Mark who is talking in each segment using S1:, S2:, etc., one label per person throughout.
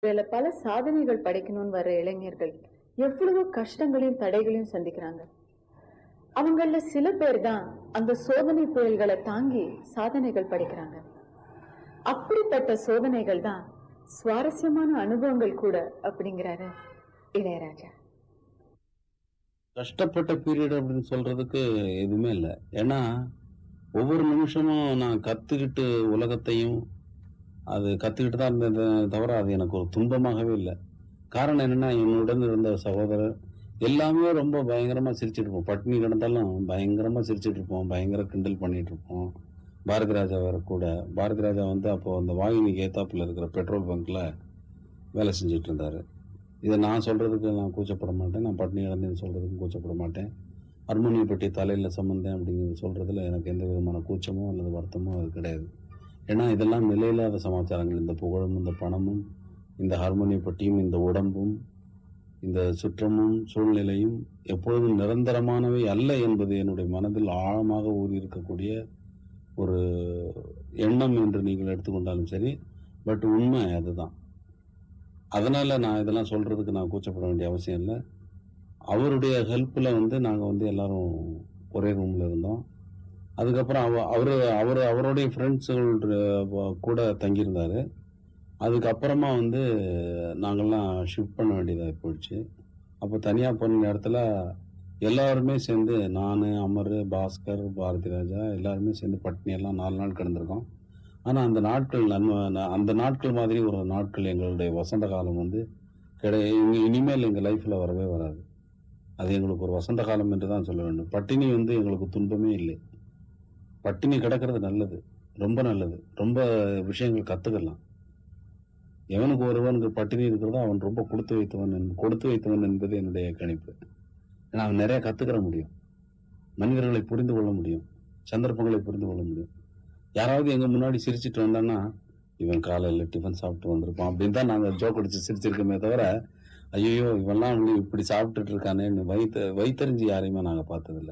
S1: இதுல பல சாதனைகள் படைக்கணும்னு வர்ற இளைஞர்கள் எவ்வளவு கஷ்டங்களையும் தடைகளையும் சந்திக்கிறாங்க அவங்கள சில பேர் தான் அந்த சோதனை புயல்களை தாங்கி சாதனைகள் படைக்கிறாங்க அப்படிப்பட்ட சோதனைகள் தான் சுவாரஸ்யமான அனுபவங்கள் கூட அப்படிங்கிறாரு இளையராஜா
S2: கஷ்டப்பட்ட பீரியட் அப்படின்னு சொல்றதுக்கு எதுவுமே இல்லை ஏன்னா ஒவ்வொரு நிமிஷமும் நான் கத்துக்கிட்டு உலகத்தையும் அது கத்துக்கிட்டு தான் இருந்தது தவிர அது எனக்கு ஒரு துன்பமாகவே இல்லை காரணம் என்னன்னா என்னுடன் இருந்த சகோதரர் எல்லாமே ரொம்ப பயங்கரமா சிரிச்சிட்டு இருப்போம் பட்னி கிடந்தாலும் பயங்கரமா சிரிச்சிட்டு இருப்போம் பயங்கர கிண்டல் பண்ணிட்டு இருப்போம் பாரதி ராஜா வேற கூட பாரதி ராஜா வந்து அப்போ அந்த வாகினிக்கு ஏத்தாப்புல இருக்கிற பெட்ரோல் பங்க்ல வேலை செஞ்சுட்டு இருந்தாரு இதை நான் சொல்றதுக்கு நான் கூச்சப்பட மாட்டேன் நான் பட்னி கிடந்தேன்னு சொல்றதுக்கு கூச்சப்பட மாட்டேன் ஹார்மோனிய பெட்டி தலையில சம்மந்தேன் அப்படிங்கிறது சொல்றதுல எனக்கு எந்த விதமான கூச்சமோ அல்லது வருத்தமோ அது கிடையாது ஏன்னா இதெல்லாம் நிலையில்லாத சமாச்சாரங்கள் இந்த புகழும் இந்த பணமும் இந்த ஹார்மோனிய பெட்டியும் இந்த உடம்பும் இந்த சுற்றமும் சூழ்நிலையும் எப்பொழுதும் நிரந்தரமானவை அல்ல என்பது என்னுடைய மனதில் ஆழமாக ஊறி இருக்கக்கூடிய ஒரு எண்ணம் என்று நீங்கள் எடுத்துக்கொண்டாலும் சரி பட் உண்மை அதுதான் அதனால நான் இதெல்லாம் சொல்றதுக்கு நான் கூச்சப்பட வேண்டிய அவசியம் இல்லை அவருடைய ஹெல்ப்ல வந்து நாங்க வந்து எல்லாரும் ஒரே ரூம்ல இருந்தோம் அதுக்கப்புறம் அவ அவரு அவரு அவருடைய ஃப்ரெண்ட்ஸுகள் கூட தங்கியிருந்தாரு அதுக்கப்புறமா வந்து நாங்கள்லாம் ஷிஃப்ட் பண்ண வேண்டியதாக போயிடுச்சு அப்போ தனியாக போன நேரத்தில் எல்லாருமே சேர்ந்து நான் அமர் பாஸ்கர் பாரதி ராஜா எல்லாருமே சேர்ந்து பட்னி எல்லாம் நாலு நாள் கிடந்திருக்கோம் ஆனால் அந்த நாட்கள் நன்மை அந்த நாட்கள் மாதிரி ஒரு நாட்கள் எங்களுடைய வசந்த காலம் வந்து கிடை இனி- இனிமேல் எங்கள் லைஃப்பில் வரவே வராது அது எங்களுக்கு ஒரு வசந்த காலம் என்று தான் சொல்ல வேண்டும் பட்டினி வந்து எங்களுக்கு துன்பமே இல்லை பட்டினி கிடக்கிறது நல்லது ரொம்ப நல்லது ரொம்ப விஷயங்கள் கற்றுக்கலாம் எவனுக்கு ஒருவனுக்கு பட்டினி இருக்கிறதோ அவன் ரொம்ப கொடுத்து வைத்தவன் என்ப- கொடுத்து வைத்தவன் என்பது என்னுடைய கணிப்பு ஏன்னா அவன் நிறைய கத்துக்கிற முடியும் மனிதர்களை புரிந்து கொள்ள முடியும் சந்தர்ப்பங்களை புரிந்து கொள்ள முடியும் யாராவது எங்க முன்னாடி சிரிச்சிட்டு வந்தான்னா இவன் காலையில டிஃபன் சாப்பிட்டு வந்திருப்பான் அப்படின்னு தான் நாங்க ஜோக் அடிச்சு சிரிச்சிருக்கோமே தவிர ஐயோ இவன்லாம் வந்து இப்படி சாப்பிட்டுட்டு இருக்கானேன்னு வைத்த வைத்தறிஞ்சு யாரையுமே நாங்க பார்த்ததில்ல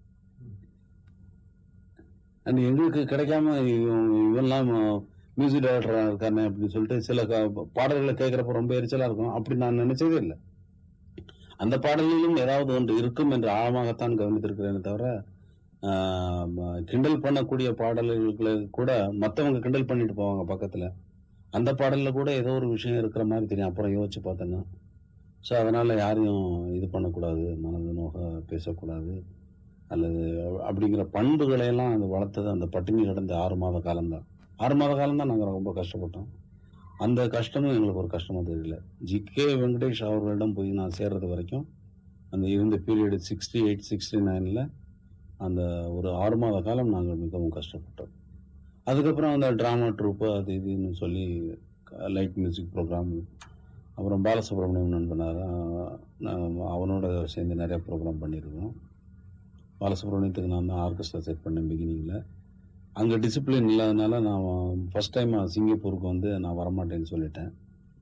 S2: அண்ட் எங்களுக்கு கிடைக்காம இவன் இவன்லாம் மியூசிக் டைரக்டரா இருக்கானே அப்படின்னு சொல்லிட்டு சில க- பாடல்களை கேட்கிறப்ப ரொம்ப எரிச்சலா இருக்கும் அப்படி நான் நினைச்சதே இல்லை அந்த பாடலிலும் ஏதாவது ஒன்று இருக்கும் என்று ஆழமாகத்தான் கவனித்திருக்கிறேனே தவிர ஆஹ், ம- கிண்டல் பண்ணக்கூடிய பாடல்களை கூட மத்தவங்க கிண்டல் பண்ணிட்டு போவாங்க பக்கத்துல அந்த பாடல்ல கூட ஏதோ ஒரு விஷயம் இருக்கிற மாதிரி தெரியும் அப்புறம் யோசிச்சு பார்த்தேன்னா ஸோ அதனால யாரையும் இது பண்ணக்கூடாது மனது நோக பேசக்கூடாது அல்லது அப்படிங்கிற பண்புகளை எல்லாம் அது வளர்த்தது அந்த பட்டினி கிடந்த ஆறு மாத காலம்தான் ஆறு மாத காலம் தான் நாங்கள் ரொம்ப கஷ்டப்பட்டோம் அந்த கஷ்டமும் எங்களுக்கு ஒரு கஷ்டமா தெரியல ஜி கே வெங்கடேஷ் அவர்களிடம் போய் நான் சேர்றது வரைக்கும் அந்த இருந்த பீரியடு சிக்ஸ்டி எயிட் சிக்ஸ்டி நைனில் அந்த ஒரு ஆறு மாத காலம் நாங்கள் மிகவும் கஷ்டப்பட்டோம் அதுக்கப்புறம் அந்த ட்ராமா ட்ரூப்பு அது இதுன்னு சொல்லி லைட் மியூசிக் ப்ரோக்ராம் அப்புறம் பாலசுப்ரமணியம் நண்பனார் அவனோட சேர்ந்து நிறைய ப்ரோக்ராம் பண்ணியிருக்கோம் பாலசுப்ரமணியத்துக்கு நான் தான் ஆர்கெஸ்ட்ரா செட் பண்ணேன் பிகினிங்கில் அங்கே டிசிப்ளின் இல்லாதனால நான் ஃபர்ஸ்ட் டைம் சிங்கப்பூருக்கு வந்து நான் வரமாட்டேன்னு சொல்லிட்டேன்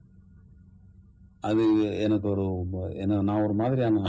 S2: அது எனக்கு ஒரு என்ன நான் ஒரு மாதிரியான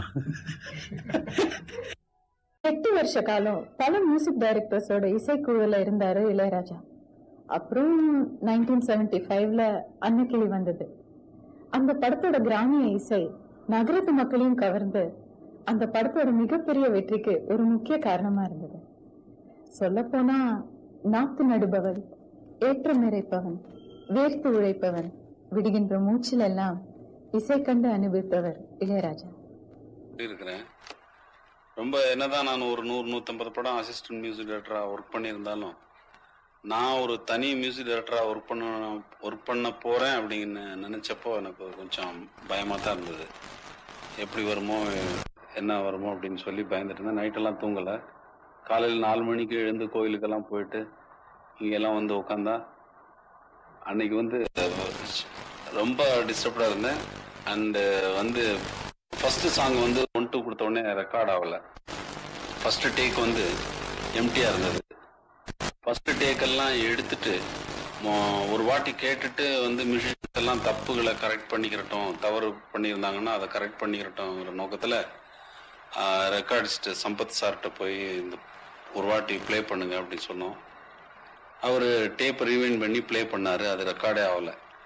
S1: எட்டு வருஷ காலம் பல மியூசிக் டைரக்டர்ஸோட இசைக்குழுல இருந்தாரு இளையராஜா அப்புறம் நைன்டீன் செவன்டி ஃபைவ்ல அன்னக்கிளி வந்தது அந்த படத்தோட கிராமிய இசை நகரத்து மக்களையும் கவர்ந்து அந்த படத்தோட மிகப்பெரிய வெற்றிக்கு ஒரு முக்கிய காரணமா இருந்தது சொல்லப்போனா நாத்து நடுபவன் ஏற்றம் நிறைப்பவன் வேர்த்து உழைப்பவன் விடுகின்ற மூச்சில் எல்லாம் இசை கண்டு அனுபவித்தவர் இளையராஜா
S2: இருக்கிறேன் ரொம்ப என்னதான் நான் ஒரு நூறு நூற்றம்பது படம் அசிஸ்டன்ட் மியூசிக் டைரக்டராக ஒர்க் பண்ணியிருந்தாலும் நான் ஒரு தனி மியூசிக் டைரக்டராக ஒர்க் பண்ண ஒர்க் பண்ண போகிறேன் அப்படின்னு நினச்சப்போ எனக்கு கொஞ்சம் பயமாக தான் இருந்தது எப்படி வருமோ என்ன வருமோ அப்படின்னு சொல்லி பயந்துட்டு இருந்தேன் நைட்டெல்லாம் தூங்கலை காலையில் நாலு மணிக்கு எழுந்து கோயிலுக்கெல்லாம் போயிட்டு இங்கெல்லாம் வந்து உட்காந்தா அன்னைக்கு வந்து ரொம்ப டிஸ்டர்ப்டாக இருந்தேன் அண்டு வந்து ஃபர்ஸ்ட் சாங் வந்து ஒன் டூ கொடுத்த உடனே ரெக்கார்ட் ஆகல ஃபர்ஸ்ட் டேக் வந்து எம்டியா இருந்தது ஃபர்ஸ்ட் டேக் எல்லாம் எடுத்துட்டு மொ- ஒரு வாட்டி கேட்டுட்டு வந்து மியூசிக் எல்லாம் தப்புகளை கரெக்ட் பண்ணிக்கிறட்டும் தவறு பண்ணியிருந்தாங்கன்னா அதை கரெக்ட் பண்ணிக்கிறட்டும்ங்கிற நோக்கத்தில் ரெக்கார்டிஸ்ட் சம்பத் சார்கிட்ட போய் இந்த ஒரு வாட்டி ப்ளே பண்ணுங்க அப்படின்னு சொன்னோம் அவர் டேப் ரீவைண்ட் பண்ணி ப்ளே பண்ணாரு அது ரெக்கார்டே ஆகல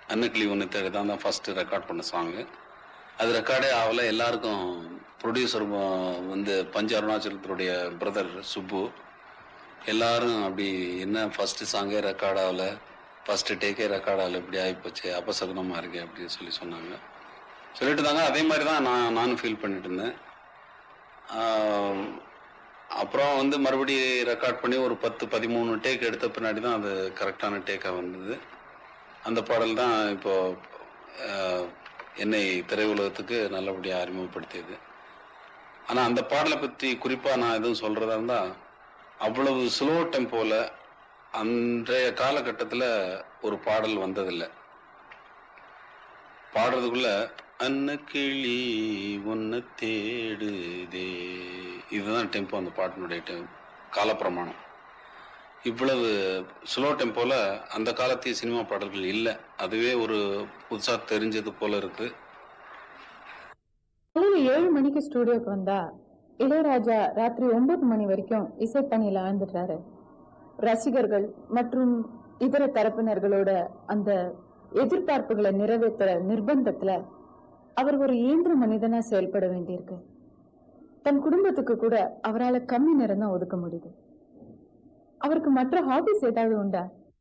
S2: அன்னக்கிளி ஒன்று தேடி தான் தான் ஃபஸ்ட்டு ரெக்கார்ட் பண்ண சாங்கு அது ரெக்கார்டே ஆகல எல்லாருக்கும் ப்ரொடியூசர் வந்து பஞ்ச அருணாச்சலத்தினுடைய பிரதர் சுப்பு எல்லாரும் அப்படி என்ன ஃபஸ்ட்டு சாங்கே ரெக்கார்ட் ஆகல ஃபஸ்ட்டு டேக்கே ரெக்கார்ட் ஆகல இப்படி ஆகிப்போச்சு அபசகுனமாக இருக்கு அப்படின்னு சொல்லி சொன்னாங்க சொல்லிட்டு இருந்தாங்க அதே மாதிரி தான் நான் நானும் ஃபீல் பண்ணிட்டு இருந்தேன் ஆஹ் அப்புறம் வந்து மறுபடியும் ரெக்கார்ட் பண்ணி ஒரு பத்து பதிமூணு டேக் எடுத்த பின்னாடி தான் அது கரெக்டான டேக்காக வந்தது அந்த பாடல் தான் இப்போ ஆஹ், என்னை திரையுலகத்துக்கு நல்லபடியாக அறிமுகப்படுத்தியது ஆனால் அந்த பாடலை பற்றி குறிப்பாக நான் எதுவும் சொல்கிறதா இருந்தால் அவ்வளவு ஸ்லோ டெம்போவில் அன்றைய காலகட்டத்தில் ஒரு பாடல் வந்ததில்லை பாடுறதுக்குள்ள அன்னக்கிளி ஒன்ன தேடுதே இதுதான் டெம்போ அந்த பாட்டினுடைய டெம் காலப்பிரமாணம் இவ்வளவு ஸ்லோ டெம்போல அந்த காலத்திய சினிமா பாடல்கள் இல்லை அதுவே ஒரு புதுசா தெரிஞ்சது போல இருக்கு
S1: காலையில ஏழு மணிக்கு ஸ்டூடியோக்கு வந்தா இளையராஜா ராத்திரி ஒன்பது மணி வரைக்கும் இசைப்பணியில ஆழ்ந்துட்டாரு ரசிகர்கள் மற்றும் இதர தரப்பினர்களோட அந்த எதிர்பார்ப்புகளை நிறைவேற்ற நிர்பந்தத்துல அவர் ஒரு இயந்திர மனிதனா செயல்பட வேண்டியிருக்கு தன் குடும்பத்துக்கு கூட அவரால கம்மி நேரம் தான் ஒதுக்க முடியுது அவருக்கு மற்ற ஹாபிஸ் ஏதாவது உண்டா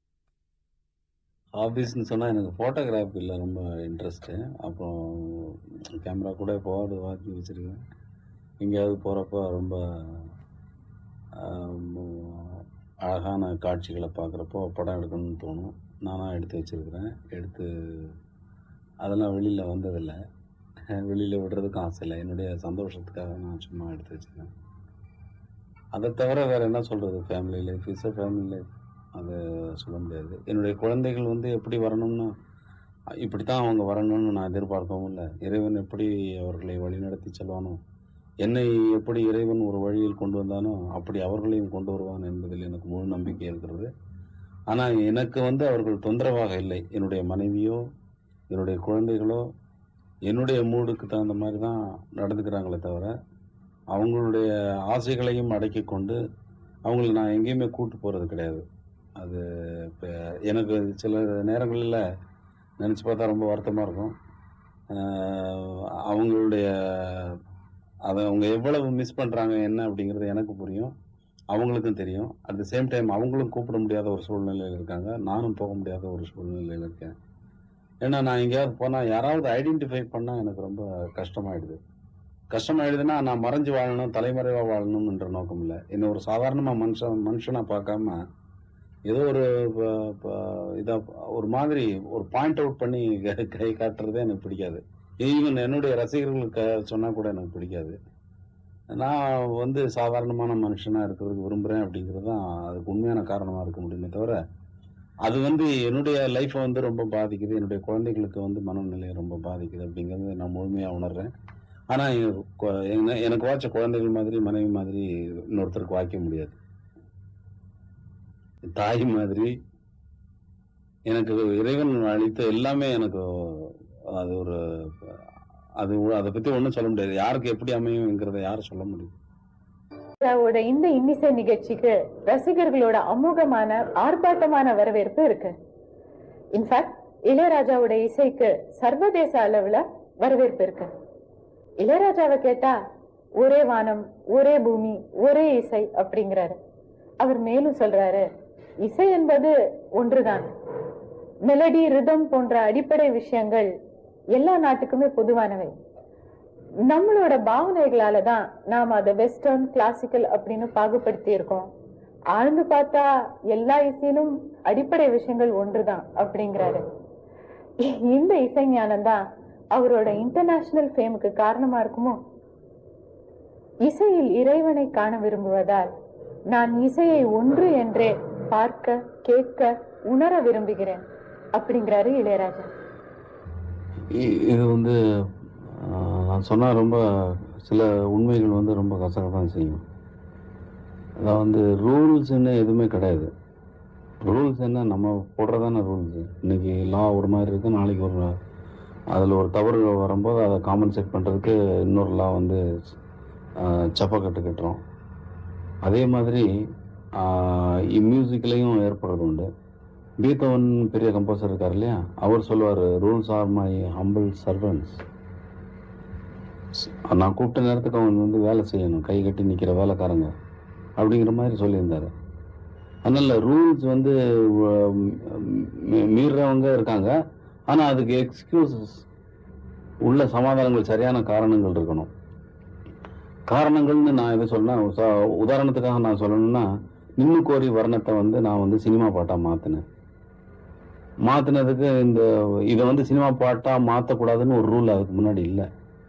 S2: ஹாபிஸ்னு சொன்னால் எனக்கு ஃபோட்டோகிராஃபியில் ரொம்ப இன்ட்ரெஸ்ட்டு அப்புறம் கேமரா கூட போகாது வாங்கி வச்சுருக்கேன் எங்கேயாவது போகிறப்ப ரொம்ப ஆம், அழகான காட்சிகளை பார்க்குறப்போ படம் எடுக்கணும்னு தோணும் நானாக எடுத்து வச்சுருக்கிறேன் எடுத்து அதெல்லாம் வெளியில் வந்ததில்லை வெளியில் விடுறதுக்கும் ஆசை இல்லை என்னுடைய சந்தோஷத்துக்காக நான் சும்மா எடுத்து வச்சுருக்கேன் அதை தவிர வேறு என்ன சொல்கிறது family life is a family life அது சொல்ல முடியாது என்னுடைய குழந்தைகள் வந்து எப்படி வரணும்னா இப்படித்தான் அவங்க வரணும்னு நான் எதிர்பார்க்கவும் இல்லை இறைவன் எப்படி அவர்களை வழிநடத்தி செல்வானோ என்னை எப்படி இறைவன் ஒரு வழியில் கொண்டு வந்தானோ அப்படி அவர்களையும் கொண்டு வருவான் என்பதில் எனக்கு முழு நம்பிக்கை இருக்கிறது ஆனால் எனக்கு வந்து அவர்கள் தொந்தரவாக இல்லை என்னுடைய மனைவியோ என்னுடைய குழந்தைகளோ என்னுடைய மூடுக்கு தகுந்த மாதிரி தான் நடந்துக்கிறாங்களே தவிர அவங்களுடைய ஆசைகளையும் அடக்கி கொண்டு அவங்கள நான் எங்கேயுமே கூட்டு போகிறது கிடையாது அது இப்போ எனக்கு சில நேரங்களில் நினச்சி பார்த்தா ரொம்ப வருத்தமாக இருக்கும் ஆஹ் அவங்களுடைய அதை அவங்க எவ்வளவு மிஸ் பண்ணுறாங்க என்ன அப்படிங்கிறது எனக்கு புரியும் அவங்களுக்கும் தெரியும் அட் த சேம் டைம் அவங்களும் கூப்பிட முடியாத ஒரு சூழ்நிலையில் இருக்காங்க நானும் போக முடியாத ஒரு சூழ்நிலையில் இருக்கேன் ஏன்னா நான் எங்கேயாவது போனால் யாராவது ஐடென்டிஃபை பண்ணால் எனக்கு ரொம்ப கஷ்டமாயிடுது கஷ்டமாயிடுதுன்னா நான் மறைஞ்சு வாழணும் தலைமறைவாக வாழணும்ன்ற நோக்கம் இல்லை என்ன ஒரு சாதாரணமாக மனுஷன் மனுஷனாக பார்க்காம ஏதோ ஒரு ப- ப- இதா ஒரு மாதிரி ஒரு பாயிண்ட் அவுட் பண்ணி கை- கை காட்டுறதே எனக்கு பிடிக்காது ஈவன் என்னுடைய ரசிகர்களுக்கு சொன்னால் கூட எனக்கு பிடிக்காது நான் வந்து சாதாரணமான மனுஷனாக இருக்கிறதுக்கு விரும்புகிறேன் அப்படிங்கிறது தான் அதுக்கு உண்மையான காரணமாக இருக்க முடியுமே தவிர அது வந்து என்னுடைய லைஃப்பை வந்து ரொம்ப பாதிக்குது என்னுடைய குழந்தைகளுக்கு வந்து மனநிலையை ரொம்ப பாதிக்குது அப்படிங்கிறது நான் முழுமையாக உணர்றேன் ஆனால் எனக்கு வாய்ச்ச குழந்தைகள் மாதிரி மனைவி மாதிரி இன்னொருத்தருக்கு வாய்க்க முடியாது தாய் மாதிரி எனக்கு இறைவன் அளித்த எல்லாமே எனக்கு அது ஒரு அது அதை பற்றி ஒன்றும் சொல்ல முடியாது யாருக்கு எப்படி அமையுங்கிறத யாரும் சொல்ல முடியும்
S1: இளையராஜாவோட இந்த இன்னிசை நிகழ்ச்சிக்கு ரசிகர்களோட அமோகமான ஆர்ப்பாட்டமான வரவேற்பு இருக்கு இன்ஃபேக்ட் இளையராஜாவோட இசைக்கு சர்வதேச அளவுல வரவேற்பு இருக்கு இளையராஜாவை கேட்டா ஒரே வானம் ஒரே பூமி ஒரே இசை அப்படிங்கிறாரு அவர் மேலும் சொல்றாரு இசை என்பது ஒன்றுதான் மெலடி ரிதம் போன்ற அடிப்படை விஷயங்கள் எல்லா நாட்டுக்குமே பொதுவானவை நம்மளோட பாவனைகளால தான் நாம் அதை வெஸ்டர்ன் கிளாசிக்கல் அப்படின்னு பாகுபடுத்தி இருக்கோம் ஆழ்ந்து பார்த்தா எல்லா இசையிலும் அடிப்படை விஷயங்கள் ஒன்றுதான் அப்படிங்கிறாரு இந்த இசை ஞானம் தான் அவரோட இன்டர்நேஷனல் ஃபேமுக்கு காரணமா இருக்குமோ இசையில் இறைவனை காண விரும்புவதால் நான் இசையை ஒன்று என்றே பார்க்க கேட்க உணர விரும்புகிறேன் அப்படிங்கிறாரு இளையராஜா
S2: இ- இது வந்து ஆஹ், நான் சொன்னால் ரொம்ப சில உண்மைகள் வந்து ரொம்ப கசக்க தான் செய்யும் அதான் வந்து ரூல்ஸ்ன்னு எதுவுமே கிடையாது ரூல்ஸ் என்ன நம்ம போடுறதான ரூல்ஸ் இன்னைக்கு லா ஒரு மாதிரி இருக்கு நாளைக்கு ஒரு அதில் ஒரு தவறு வரும்போது அதை காம்பன்சேட் பண்ணுறதுக்கு இன்னொரு லா வந்து ஆஹ், சப்பக்கட்டு கட்டுறோம் அதே மாதிரி மியூசிக்லேயும் ஏற்படுறது உண்டு பீத்தவன் பெரிய கம்போசர் இருக்கார் இல்லையா அவர் சொல்லுவார் rules are my humble servants நான் கூப்பிட்ட நேரத்துக்கு அவன் வந்து வேலை செய்யணும் கை கட்டி நிற்கிற வேலைக்காரங்க அப்படிங்கிற மாதிரி சொல்லியிருந்தாரு அதனால ரூல்ஸ் வந்து உம், மீ- மீறுறவங்க இருக்காங்க ஆனால் அதுக்கு எக்ஸ்கியூசஸ் உள்ள சமாதானங்கள் சரியான காரணங்கள் இருக்கணும் காரணங்கள்னு நான் எதை சொன்னா உதாரணத்துக்காக நான் சொல்லணும்னா நின்னு கோரி வர்ணத்தை வந்து நான் வந்து சினிமா பாட்டா மாத்தினேன் மாத்தினதுக்கு இந்த இதை வந்து சினிமா பாட்டா மாத்தக்கூடாதுன்னு ஒரு ரூல் அதுக்கு முன்னாடி இல்லை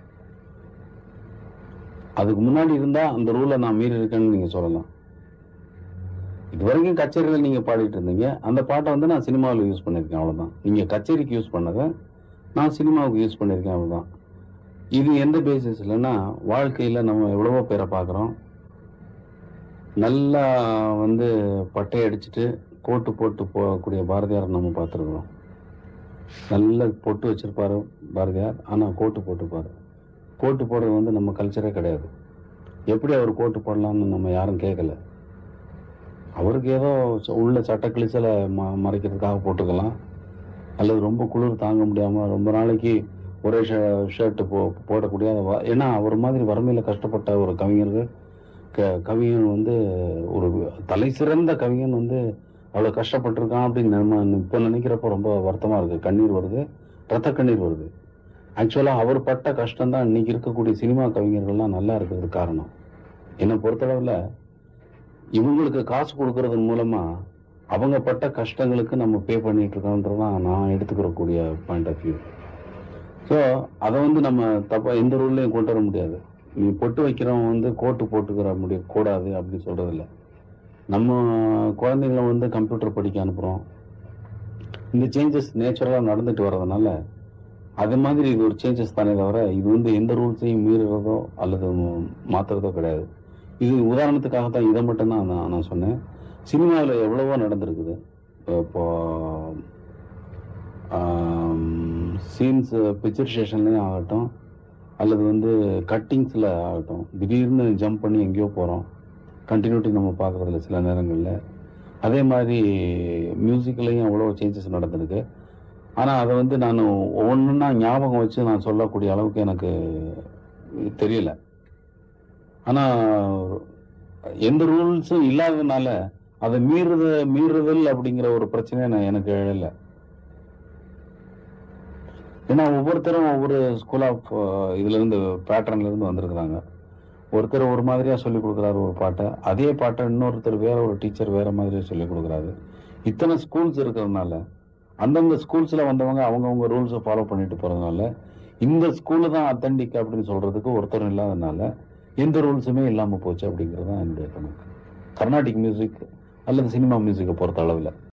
S2: அதுக்கு முன்னாடி இருந்தா அந்த ரூலை நான் மீறி இருக்கேன்னு நீங்க சொல்லலாம் இது வரைக்கும் கச்சேரியில் நீங்க பாடிட்டு இருந்தீங்க அந்த பாட்டை வந்து நான் சினிமாவில் யூஸ் பண்ணியிருக்கேன் அவ்வளவுதான் நீங்க கச்சேரிக்கு யூஸ் பண்ணதை நான் சினிமாவுக்கு யூஸ் பண்ணியிருக்கேன் அவ்வளவுதான் இது எந்த பேசிஸ்லன்னா வாழ்க்கையில நம்ம எவ்வளவோ பேரை பார்க்குறோம் நல்லா வந்து பட்டை அடிச்சுட்டு கோட்டு போட்டு போகக்கூடிய பாரதியார் நம்ம பார்த்துருக்குறோம் நல்ல பொட்டு வச்சிருப்பாரு பாரதியார் ஆனா கோட்டு போட்டுப்பாரு கோட்டு போடுறது வந்து நம்ம கல்ச்சரே கிடையாது எப்படி அவர் கோட்டு போடலாம்னு நம்ம யாரும் கேட்கல அவருக்கு ஏதோ ச- உள்ள சட்ட கிழிச்சலை ம மறைக்கிறதுக்காக போட்டுக்கலாம் அல்லது ரொம்ப குளிர் தாங்க முடியாம ரொம்ப நாளைக்கு ஒரே ஷர்ட் போ போடக்கூடிய அந்த வ- ஏன்னா அவர் மாதிரி வறுமையில கஷ்டப்பட்ட ஒரு கவிஞர்கள் க கவிஞன் வந்து ஒரு தலை சிறந்த கவிஞன் வந்து அவ்வளோ கஷ்டப்பட்டிருக்கான் அப்படின்னு நம்ம இப்போ நினைக்கிறப்போ ரொம்ப வருத்தமா இருக்கு கண்ணீர் வருது ரத்த கண்ணீர் வருது ஆக்சுவலாக அவர் பட்ட கஷ்டம் தான் இன்னைக்கு இருக்கக்கூடிய சினிமா கவிஞர்கள்லாம் நல்லா இருக்கிறதுக்கு காரணம் என்னை பொறுத்தளவில் இவங்களுக்கு காசு கொடுக்கறது மூலமா அவங்க பட்ட கஷ்டங்களுக்கு நம்ம பே பண்ணிட்டு இருக்கோன்றதான் நான் எடுத்துக்கிறக்கூடிய பாயிண்ட் ஆஃப் வியூ ஸோ அதை வந்து நம்ம தப்பா எந்த ரூல்லையும் கொண்டு வர முடியாது நீ பொட்டு வைக்கிறவன் வந்து கோட்டு போட்டுக்கிற முடிய கூடாது அப்படி சொல்றது இல்ல நம்ம குழந்தைங்கள வந்து கம்ப்யூட்டர் படிக்க அனுப்புறோம் இந்த சேஞ்சஸ் நேச்சுரலாக நடந்துட்டு வர்றதுனால அது மாதிரி இது ஒரு சேஞ்சஸ் தானே தவிர இது வந்து எந்த ரூல்ஸையும் மீறுறதோ அல்லது ம- மாத்துறதோ கிடையாது இது உதாரணத்துக்காக தான் இதை மட்டும் தான் நான் நான் சொன்னேன் சினிமாவில் எவ்வளவோ நடந்திருக்குது இப்போ சீன்ஸ் பிக்சர் ஸ்டேஷன்லேயும் ஆகட்டும் அல்லது வந்து கட்டிங்ஸில் ஆகட்டும் திடீர்னு ஜம்ப் பண்ணி எங்கேயோ போகிறோம் கண்டினியூட்டி நம்ம பார்க்குறதில்ல சில நேரங்களில் அதே மாதிரி மியூசிக்லேயும் எவ்வளோ சேஞ்சஸ் நடந்திருக்கு ஆனால் அதை வந்து நான் ஒவ்வொன்றா ஞாபகம் வச்சு நான் சொல்லக்கூடிய அளவுக்கு எனக்கு தெரியல ஆனால் எந்த ரூல்ஸும் இல்லாததுனால அதை மீறுது மீறுதல் அப்படிங்கிற ஒரு பிரச்சனை நான் எனக்கு எழல ஏன்னா ஒவ்வொருத்தரும் ஒவ்வொரு ஸ்கூல் ஆஃப் இதுல இருந்து பேட்டர்ன்ல இருந்து வந்திருக்கிறாங்க ஒருத்தர் ஒரு மாதிரியா சொல்லி கொடுக்குறாரு ஒரு பாட்டை அதே பாட்டை இன்னொருத்தர் வேற ஒரு டீச்சர் வேற மாதிரியா சொல்லி கொடுக்குறாரு இத்தனை ஸ்கூல்ஸ் இருக்கிறதுனால அந்தந்த ஸ்கூல்ஸ்ல வந்தவங்க அவங்கவுங்க ரூல்ஸை ஃபாலோ பண்ணிட்டு போறதுனால இந்த ஸ்கூலு தான் அத்தன்டிக் அப்படின்னு சொல்றதுக்கு ஒருத்தரும் இல்லாதனால எந்த ரூல்ஸுமே இல்லாம போச்சு அப்படிங்கிறது தான் என்னுடைய கணக்கு கர்நாடிக் மியூசிக் அல்லது சினிமா மியூசிக்கை பொறுத்த அளவில்